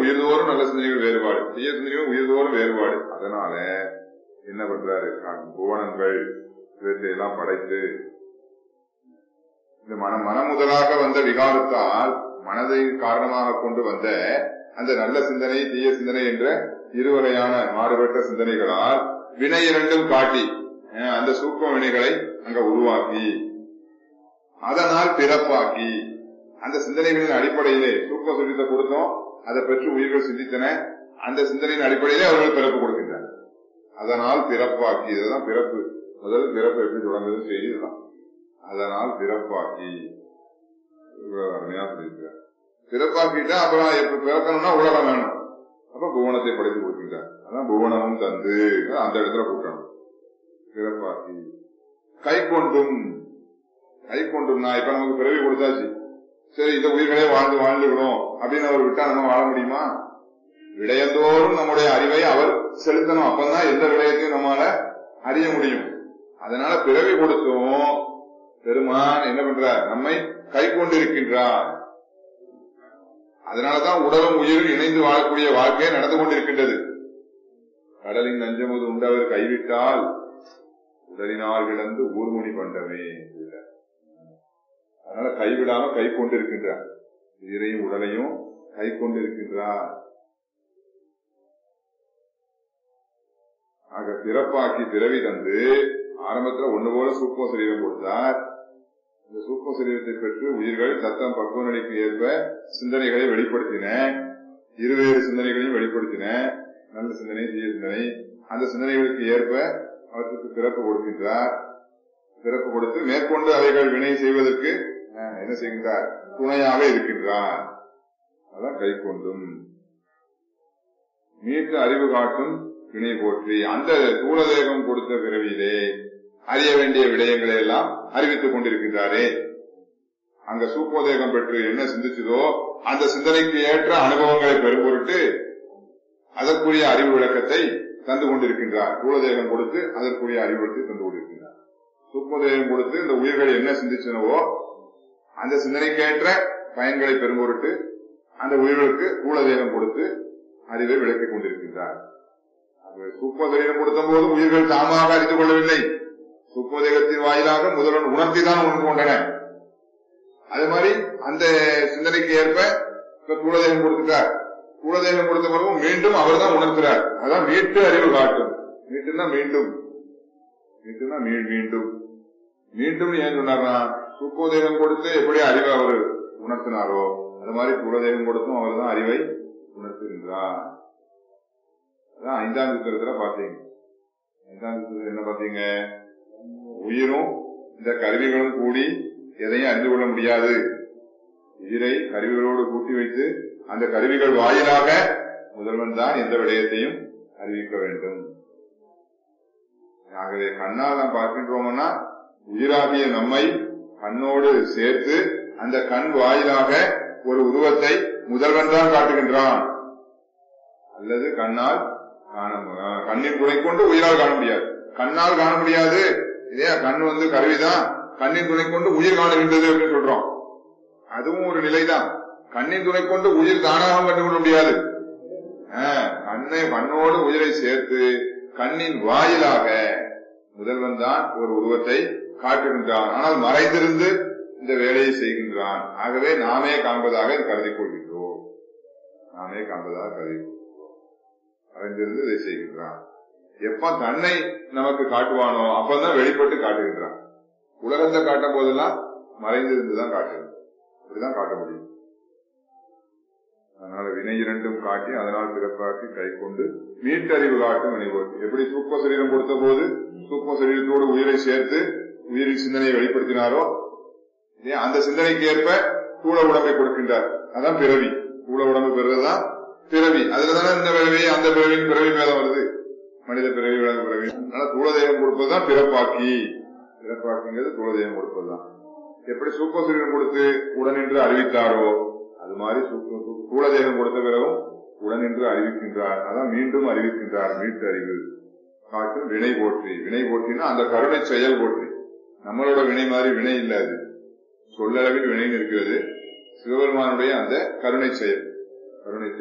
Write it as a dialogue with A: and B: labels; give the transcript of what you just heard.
A: உயிர்தோறும் நல்ல சிந்தனைகள் வேறுபாடு தீய சிந்தனைகள் உயிர்தோறும் வேறுபாடு அதனால என்ன பண்றாரு புவனங்கள் இவற்றை எல்லாம் படைத்து இந்த மன மனமுதலாக வந்த விகாரத்தால் மனதை காரணமாக கொண்டு வந்த அந்த நல்ல சிந்தனை தீய சிந்தனை என்ற இருவகையான மாறுபட்ட சிந்தனைகளால் வினை இரண்டும் காட்டி அஹ், அந்த சூக்ம வினைகளை அங்க உருவாக்கி அதனால் பிறப்பாக்கி அந்த சிந்தனைகளின் அடிப்படையிலே சூக்ம சுரித்தை கொடுத்தோம் அதை பெற்று உயிர்கள் சிந்தித்தன அந்த சிந்தனையின் அடிப்படையிலே அவர்கள் பிறப்பு கொடுக்கின்றனர் அதனால் பிறப்பாக்கி இதுதான் பிறப்பு முதல் பிறப்பு எப்படி தொடங்குதுன்னு செய்தி இதுதான் அதனால் பிறப்பாக்கி இவ்வளவு அருமையா சொல்லியிருக்கிறார் பிறப்பாக்கிட்டா அப்புறம் எப்ப பிறக்கணும்னா உலகம் வேணும் அப்ப புவனத்தை படைத்து கொடுக்கின்றார் அதான் புவனமும் தந்து அந்த இடத்துல கூட்டணும் பிறப்பாக்கி கை கொண்டும் கை கொண்டும்னா இப்ப நமக்கு பிறவி கொடுத்தாச்சு சரி இந்த உயிர்களே வாழ்ந்து வாழ்ந்துக்கணும் அப்படின்னு அவர் விட்டா நம்ம வாழ முடியுமா விடயந்தோறும் நம்முடைய அறிவை அவர் செலுத்தணும் அப்பதான் எந்த விடயத்தையும் நம்மால அறிய முடியும் அதனால பிறவி கொடுத்தும் பெருமான் என்ன பண்றார் நம்மை கை கொண்டிருக்கின்றார் அதனாலதான் உடலும் உயிரும் இணைந்து வாழக்கூடிய வாழ்க்கையே நடந்து கொண்டிருக்கின்றது கடலின் நஞ்சமுது உண்டவர் கைவிட்டால் உடலினால் கிடந்து ஊர்முனி கொண்டவே அதனால கைவிடாம கை கொண்டிருக்கின்றார் உயிரையும் உடலையும் கை கொண்டிருக்கின்றார் ஆக பிறப்பாக்கி பிறவி தந்து ஆரம்பத்துல ஒண்ணு போல சூக்ம சரீரம் கொடுத்தார் இந்த சூக்ம சரீரத்தை பெற்று உயிர்கள் தத்தம் பக்குவ நிலைக்கு ஏற்ப சிந்தனைகளை வெளிப்படுத்தின இருவேறு சிந்தனைகளையும் வெளிப்படுத்தின நல்ல சிந்தனை தீய சிந்தனை அந்த சிந்தனைகளுக்கு ஏற்ப அவற்றுக்கு பிறப்பு கொடுக்கின்றார் பிறப்பு கொடுத்து மேற்கொண்டு அவைகள் வினை செய்வதற்கு அஹ், என்ன செய்கின்றார் துணையாக இருக்கின்றார் அதான் கை கொண்டும் மீட்டு அறிவு காட்டும் வினை போற்றி அந்த தூளதேகம் கொடுத்த பிறவியிலே அறிய வேண்டிய விடயங்களை எல்லாம் அறிவித்துக் கொண்டிருக்கின்றாரே அங்க சூப்போதேகம் பெற்று என்ன சிந்திச்சதோ அந்த சிந்தனைக்கு ஏற்ற அனுபவங்களை பெறும் பொருட்டு அதற்குரிய அறிவு விளக்கத்தை தந்து கொண்டிருக்கின்றார் தூளதேகம் கொடுத்து அதற்குரிய அறிவு விளக்கத்தை தந்து கொண்டிருக்கின்றார் சூப்போதேகம் கொடுத்து இந்த உயிர்கள் என்ன சிந்திச்சனவோ அந்த சிந்தனைக்கேற்ற பயன்களை பெறும் பொருட்டு அந்த உயிர்களுக்கு தூளதேகம் கொடுத்து அறிவை விளக்கிக் கொண்டிருக்கின்றார் சூப்போதேகம் கொடுத்த போது உயிர்கள் தாமாக அறிந்து கொள்ளவில்லை சூப்போதேகத்தின் வாயிலாக முதல்வன் உணர்த்தி தான் உணர்ந்து கொண்டன அது மாதிரி அந்த சிந்தனைக்கு ஏற்ப இப்ப தூளதேகம் கொடுத்துட்டார் தூளதேகம் கொடுத்த பிறகும் மீண்டும் அவர் தான் உணர்த்துறார் அதான் மீட்டு அறிவு காட்டும் மீட்டுன்னா மீண்டும் மீட்டுன்னா மீ- மீண்டும் மீண்டும் ஏன் சொன்னார்னா சூப்போதேகம் கொடுத்து எப்படி அறிவை அவர் உணர்த்தினாரோ அது மாதிரி தூளதேகம் கொடுத்தும் அவர் தான் அறிவை உணர்த்துகின்றார் அதான் ஐந்தாம் சித்திரத்துல பாத்தீங்க ஐந்தாம் சித்திரத்துல என்ன பாத்தீங்க உயிரும் இந்த கருவிகளும் கூடி எதையும் அறிந்து கொள்ள முடியாது உயிரை கருவிகளோடு கூட்டி வைத்து அந்த கருவிகள் வாயிலாக முதல்வன் தான் எந்த விடயத்தையும் அறிவிக்க வேண்டும் ஆகவே கண்ணால் நாம் பார்க்கின்றோம்னா உயிராகிய நம்மை கண்ணோடு சேர்த்து அந்த கண் வாயிலாக ஒரு உருவத்தை முதல்வன் தான் காட்டுகின்றான் அல்லது கண்ணால் காண மு- கண்ணின் துணை கொண்டு உயிரால் காண முடியாது கண்ணால் காண முடியாது இல்லையா கண் வந்து கருவிதான் கண்ணின் துணை கொண்டு உயிர் காணுகின்றது அப்படின்னு சொல்றோம் அதுவும் ஒரு நிலைதான் கண்ணின் துணை கொண்டு உயிர் தானாக கண்டுகொள்ள முடியாது ஆஹ், கண்ணை கண்ணோடு உயிரை சேர்த்து கண்ணின் வாயிலாக முதல்வன் தான் ஒரு உருவத்தை காட்டுகின்றான் ஆனால் மறைந்திருந்து இந்த வேலையை செய்கின்றான் ஆகவே நாமே காண்பதாக கருதிக் கொள்கின்றோம் நாமே காண்பதாக கருதி கொள்கின்றோம் மறைந்திருந்து இதை செய்கின்றான் எப்ப தன்னை நமக்கு காட்டுவானோ அப்பதான் வெளிப்பட்டு காட்டுகின்றான் உலகத்தை காட்டும் போதெல்லாம் மறைந்திருந்து தான் காட்டுகின்றான் அப்படிதான் காட்ட முடியும் அதனால வினை இரண்டும் காட்டி அதனால் பிறப்பாக்கி கை கொண்டு மீட்டறிவு காட்டும் வினைவோர் எப்படி சூப்ப சரீரம் கொடுத்த போது சூப்ப சரீரத்தோடு உயிரை சேர்த்து உயிரின் சிந்தனையை வெளிப்படுத்தினாரோ இல்லையா? அந்த சிந்தனைக்கு ஏற்ப தூள உடம்பை கொடுக்கின்றார் அதான் பிறவி தூள உடம்பு பெறுறதுதான் பிறவி அதுலதானே இந்த பிறவி அந்த பிறவியின் பிறவி மேலம் வருது மனித பிறவி விலங்கு பிறவி அதனால தூளதேகம் கொடுப்பதுதான் பிறப்பாக்கி பிறப்பாக்கிங்கிறது தூளதேகம் கொடுப்பதுதான் எப்படி சூப்ப சரீரம் கொடுத்து உடனின்று அறிவித்தாரோ அது மாதிரி சூப்ப- சூ- தூளதேகம் கொடுத்த பிறகும் உடனின்று அறிவிக்கின்றார் அதான் மீண்டும் அறிவிக்கின்றார் மீட்டு அறிவு காட்டும் வினை போற்றி வினை போற்றினா அந்த கருணை செயல் போற்றி நம்மளோட வினை மாதிரி வினை இல்ல அது சொல்லளவில் வினைன்னு இருக்கிறது சிவபெருமானுடைய அந்த கருணை செயல் கருணை செயல்